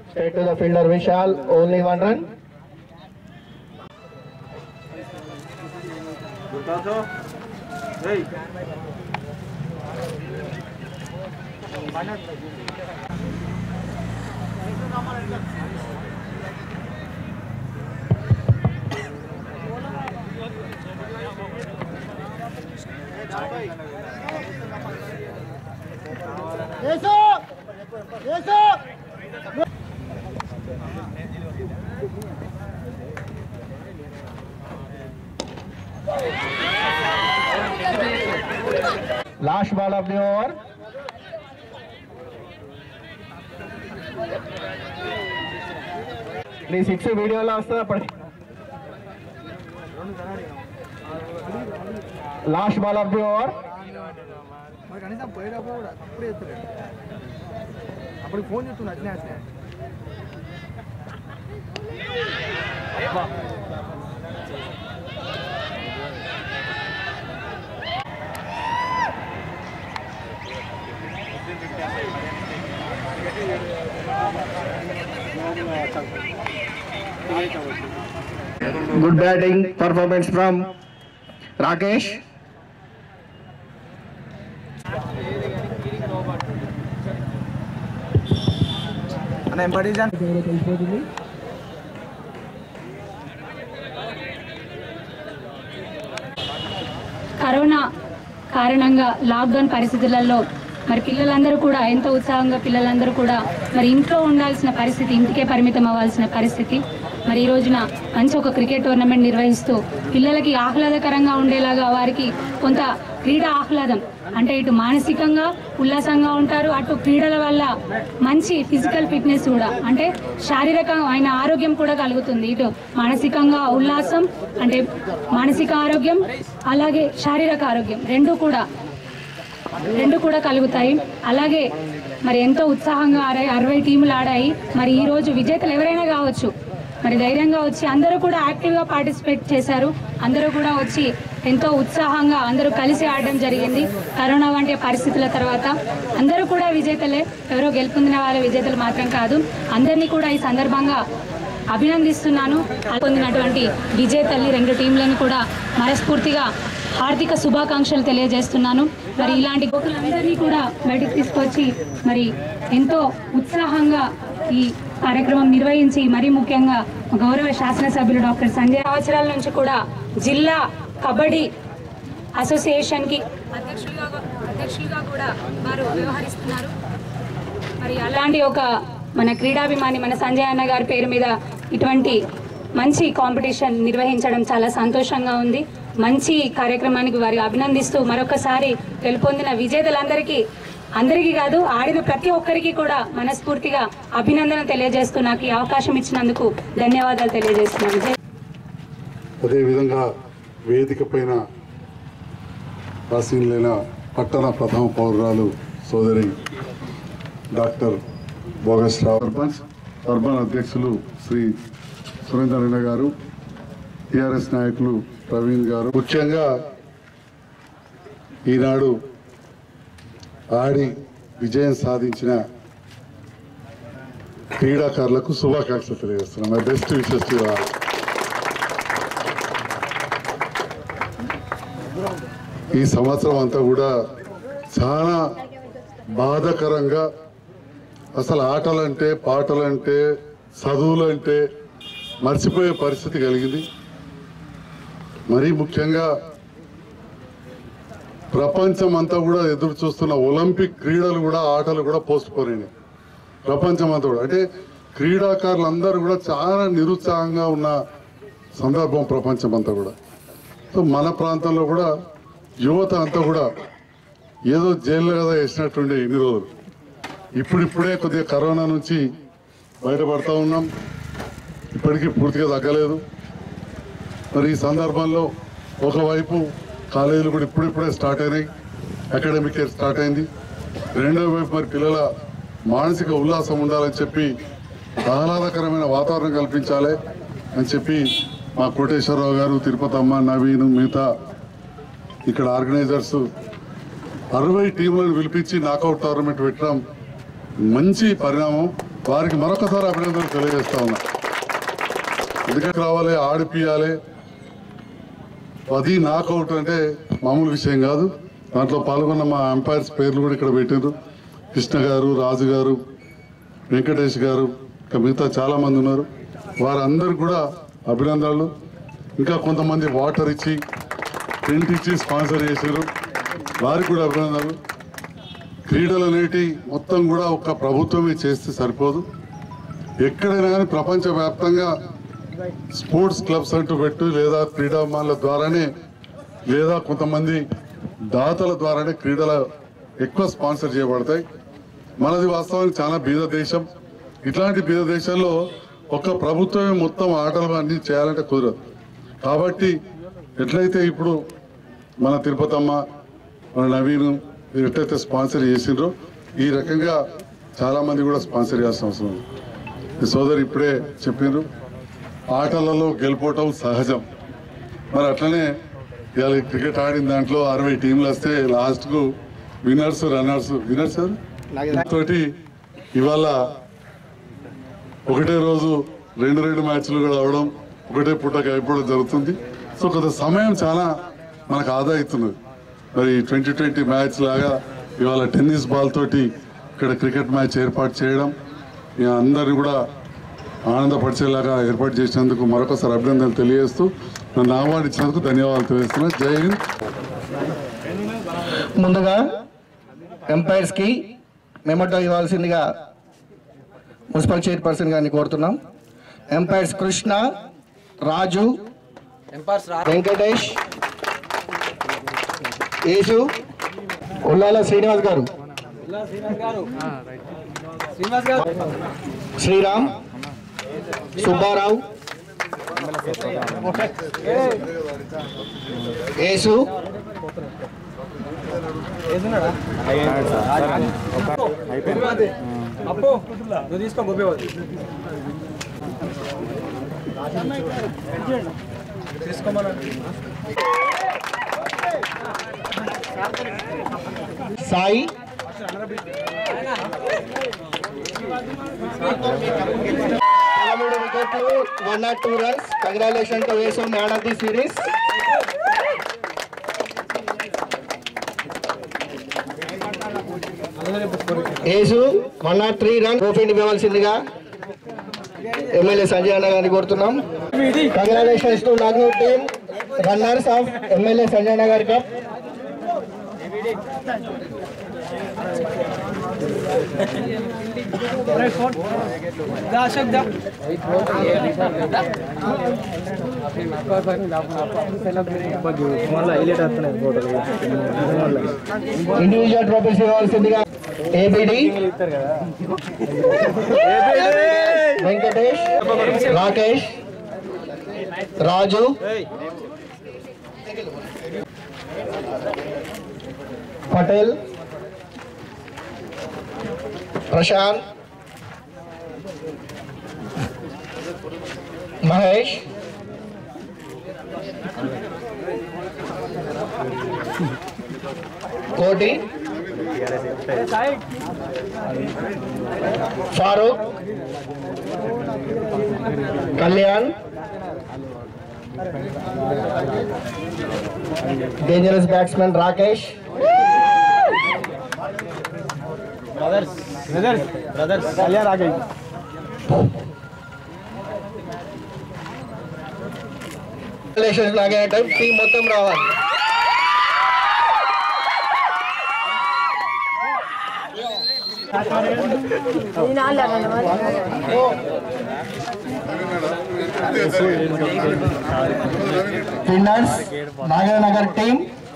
Straight to the fielder Vishal, only one run. Last ball of the over. నీ six వీడియోలో వస్తుంది అప్పటికి last ball of the over మరి కనీసం పోయేటప్పుడు కూడా అప్పుడు ఎత్తలేదు అప్పుడు ఫోన్ చేస్తున్నా అట్లే అట్లే Good batting performance from Rakesh. అన్న ఎంపటి తెలిసిపోతుంది కరోనా కారణంగా లాక్డౌన్ పరిస్థితులలో మరి పిల్లలందరూ కూడా ఎంతో ఉత్సాహంగా పిల్లలందరూ కూడా మరి ఇంట్లో ఉండాల్సిన పరిస్థితి ఇంటికే పరిమితం అవ్వాల్సిన పరిస్థితి మరి ఈ రోజున మంచి ఒక క్రికెట్ టోర్నమెంట్ నిర్వహిస్తూ పిల్లలకి ఆహ్లాదకరంగా ఉండేలాగా వారికి కొంత క్రీడా ఆహ్లాదం అంటే ఇటు మానసికంగా ఉల్లాసంగా ఉంటారు అటు క్రీడల వల్ల మంచి ఫిజికల్ ఫిట్నెస్ కూడా అంటే శారీరకమైన ఆరోగ్యం కూడా కలుగుతుంది ఇటు మానసికంగా ఉల్లాసం అంటే మానసిక ఆరోగ్యం అలాగే శారీరక ఆరోగ్యం రెండు కూడా రెండు కూడా కలుగుతాయి అలాగే మరి ఎంతో ఉత్సాహంగా ఆడాయి అరవై టీములు ఆడాయి మరి ఈ రోజు విజేతలు ఎవరైనా కావచ్చు మరి ధైర్యంగా వచ్చి అందరూ కూడా యాక్టివ్గా పార్టిసిపేట్ చేశారు అందరూ కూడా వచ్చి ఎంతో ఉత్సాహంగా అందరూ కలిసి ఆడడం జరిగింది కరోనా వంటి పరిస్థితుల తర్వాత అందరూ కూడా విజేతలే ఎవరో గెలుపొందిన వాళ్ళ విజేతలు మాత్రం కాదు అందరినీ కూడా ఈ సందర్భంగా అభినందిస్తున్నాను పొందినటువంటి విజేతల్ని రెండు టీంలను కూడా మనస్ఫూర్తిగా హార్దిక శుభాకాంక్షలు తెలియజేస్తున్నాను మరి ఇలాంటి గోకులందరినీ కూడా బయటకు తీసుకొచ్చి మరి ఎంతో ఉత్సాహంగా ఈ కార్యక్రమం నిర్వహించి మరీ ముఖ్యంగా గౌరవ శాసనసభ్యులు డాక్టర్ సంజయ్ సంవత్సరాల నుంచి కూడా జిల్లా కబడ్డీ అసోసియేషన్ కి అధ్యక్షులుగా అధ్యక్షులుగా కూడా వారు వ్యవహరిస్తున్నారు మరి అలాంటి ఒక మన క్రీడాభిమాని మన సంజయ్ అన్న గారి పేరు మీద ఇటువంటి మంచి కాంపిటీషన్ నిర్వహించడం చాలా సంతోషంగా ఉంది మంచి కార్యక్రమానికి వారి అభినందిస్తూ మరొకసారి గెలుపొందిన విజేతలందరికీ అందరికీ కాదు ఆడిన ప్రతి ఒక్కరికి కూడా మనస్ఫూర్తిగా అభినందన తెలియజేస్తూ నాకు ఈ అవకాశం ఇచ్చినందుకు ధన్యవాదాలు తెలియజేస్తున్నాను జై అదేవిధంగా వేదిక పైన ఆసీనులైన పట్టణ ప్రథమ పౌరురాలు సోదరి డాక్టర్ భోగశ్రావు సర్పంచ్ అర్బన్ అధ్యక్షులు శ్రీ సురేంద్రన్న గారు టిఆర్ఎస్ నాయకులు ప్రవీణ్ గారు ముఖ్యంగా ఈనాడు ఆడి విజయం సాధించిన క్రీడాకారులకు శుభాకాంక్షలు తెలియజేస్తున్నాం my best wishes to all ఈ సంవత్సరం అంతా కూడా చాలా బాధాకరంగా అసలు ఆటలంటే పాటలంటే చదువులంటే మర్చిపోయే పరిస్థితి కలిగింది మరీ ముఖ్యంగా ప్రపంచం అంతా కూడా ఎదురు చూస్తున్న ఒలింపిక్ క్రీడలు కూడా ఆటలు కూడా పోస్ట్ పోయినాయి ప్రపంచం అంతా కూడా అంటే క్రీడాకారులందరూ కూడా చాలా నిరుత్సాహంగా ఉన్న సందర్భం ప్రపంచం అంతా కూడా సో మన ప్రాంతంలో కూడా యువత అంతా కూడా ఏదో జైల్లో కదా వేసినట్టుండే ఇన్ని రోజులు ఇప్పుడిప్పుడే కొద్దిగా కరోనా నుంచి బయటపడతా ఉన్నాం ఇప్పటికీ పూర్తిగా తగ్గలేదు మరి ఈ సందర్భంలో ఒకవైపు కాలేజీలు కూడా ఇప్పుడిప్పుడే స్టార్ట్ అయినాయి అకాడమిక్ ఇయర్ స్టార్ట్ అయింది రెండో వైపు మరి పిల్లల మానసిక ఉల్లాసం ఉండాలని చెప్పి ఆహ్లాదకరమైన వాతావరణం కల్పించాలి అని చెప్పి మా కోటేశ్వరరావు గారు తిరుపతమ్మ నవీన్ మిగతా ఇక్కడ ఆర్గనైజర్స్ అరవై టీంలను పిలిపించి నాకౌట్ టోర్నమెంట్ పెట్టడం మంచి పరిణామం వారికి మరొకసారి అభినందనలు తెలియజేస్తా ఉన్నా ఎందుకంటే రావాలి ఆడిపియాలి అది నాకౌట్ అంటే మామూలు విషయం కాదు దాంట్లో పాల్గొన్న మా అంపైర్స్ పేర్లు కూడా ఇక్కడ పెట్టారు కృష్ణ గారు రాజు గారు వెంకటేష్ గారు ఇంకా మిగతా చాలా మంది ఉన్నారు వారందరూ కూడా అభినందనలు ఇంకా కొంతమంది వాటర్ ఇచ్చి టెంట్ ఇచ్చి స్పాన్సర్ చేశారు వారికి కూడా అభినందనలు క్రీడలు అనేటి మొత్తం కూడా ఒక ప్రభుత్వమే చేస్తే సరిపోదు ఎక్కడైనా కానీ ప్రపంచవ్యాప్తంగా స్పోర్ట్స్ క్లబ్స్ అంటూ పెట్టు లేదా క్రీడామాల ద్వారానే లేదా కొంతమంది దాతల ద్వారానే క్రీడల ఎక్కువ స్పాన్సర్ చేయబడతాయి మనది వాస్తవానికి చాలా బీద దేశం ఇట్లాంటి బీద దేశంలో ఒక ప్రభుత్వమే మొత్తం ఆటలు అన్ని చేయాలంటే కుదరదు కాబట్టి ఎట్లయితే ఇప్పుడు మన తిరుపతమ్మ మన నవీన్ మీరు ఎట్లయితే స్పాన్సర్ చేసిండ్రో ఈ రకంగా చాలా మంది కూడా స్పాన్సర్ చేయాల్సిన అవసరం ఉంది ఈ సోదరు ఇప్పుడే చెప్పిండ్రు ఆటలలో గెలుపోవటం సహజం మరి అట్లనే ఇవాళ ఈ క్రికెట్ ఆడిన దాంట్లో అరవై టీంలు వస్తే లాస్ట్కు విన్నర్స్ రన్నర్స్ విన్నర్స్ తోటి ఇవాళ ఒకటే రోజు రెండు రెండు మ్యాచ్లు కూడా అవడం ఒకటే పుట్టక అయిపోవడం జరుగుతుంది సో కొంత సమయం చాలా మనకు ఆదా అవుతున్నది మరి ట్వంటీ ట్వంటీ మ్యాచ్ లాగా ఇవాళ టెన్నిస్ బాల్ తోటి ఇక్కడ క్రికెట్ మ్యాచ్ ఏర్పాటు చేయడం ఇక అందరిని కూడా ఆనందపరిచేలాగా ఏర్పాటు చేసినందుకు మరొకసారి అభినందనలు తెలియజేస్తూ నన్ను ఆహ్వానించినందుకు ధన్యవాదాలు తెలియజేస్తున్నా జై హింద్ ముందుగా ఎంపైర్స్ కి మెమోటో ఇవ్వాల్సిందిగా మున్సిపల్ చైర్పర్సన్ గారిని కోరుతున్నాం ఎంపైర్స్ కృష్ణ రాజు వెంకటేష్ యేసు ఉల్లాల శ్రీనివాస్ గారు శ్రీరామ్ సుబ్బారావు యేసు అప్పు నువ్వు తీసుకో బొబ్బే సాయి పదమూడు వికెట్లు one not two runs congratulation to వేసు man of the series Yesu one not three run ట్రోఫీని ఇవ్వవలసిందిగా ఎమ్మెల్యే సంజయ్ అన్న గారిని కోరుతున్నాం congratulations to Nagnur team runners of MLA Sanjay అన్న గారి కప్ ఇండివిజువల్ ట్రోఫీస్ ఇవ్వాల్సిందిగా ABD Venkatesh Rakesh Raju Patel Prashanth Mahesh Koti Farooq Kalyan dangerous batsmen Rakesh relations లాగే టైం టీం మొత్తం రావాలి winners Naganagar team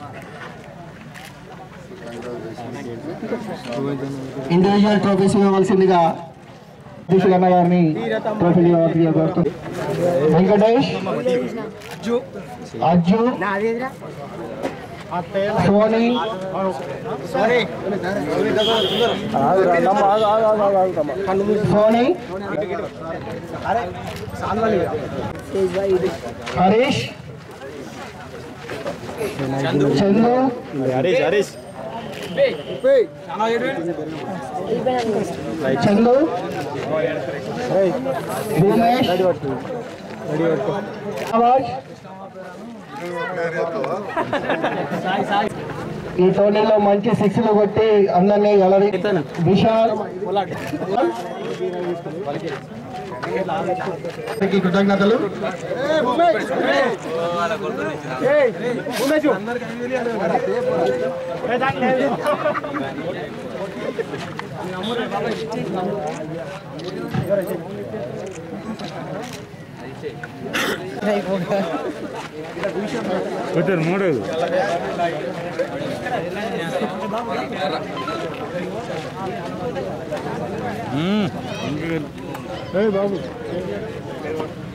individual trophies ఇవ్వవలసిందిగా దీక్ష అన్న గారిని ట్రోఫీలు ఇవ్వవలసిందిగా కోరుతూ వెంకటేష్ అజ్జు సోని సోని హరీష్ చందు చందు భూమేష్ ఆవాజ్ ఈ టోర్నీలో మంచి సిక్స్లు కొట్టి అందరినీ గలరి విశాల్ అందరికీ కృతజ్ఞతలు బాబు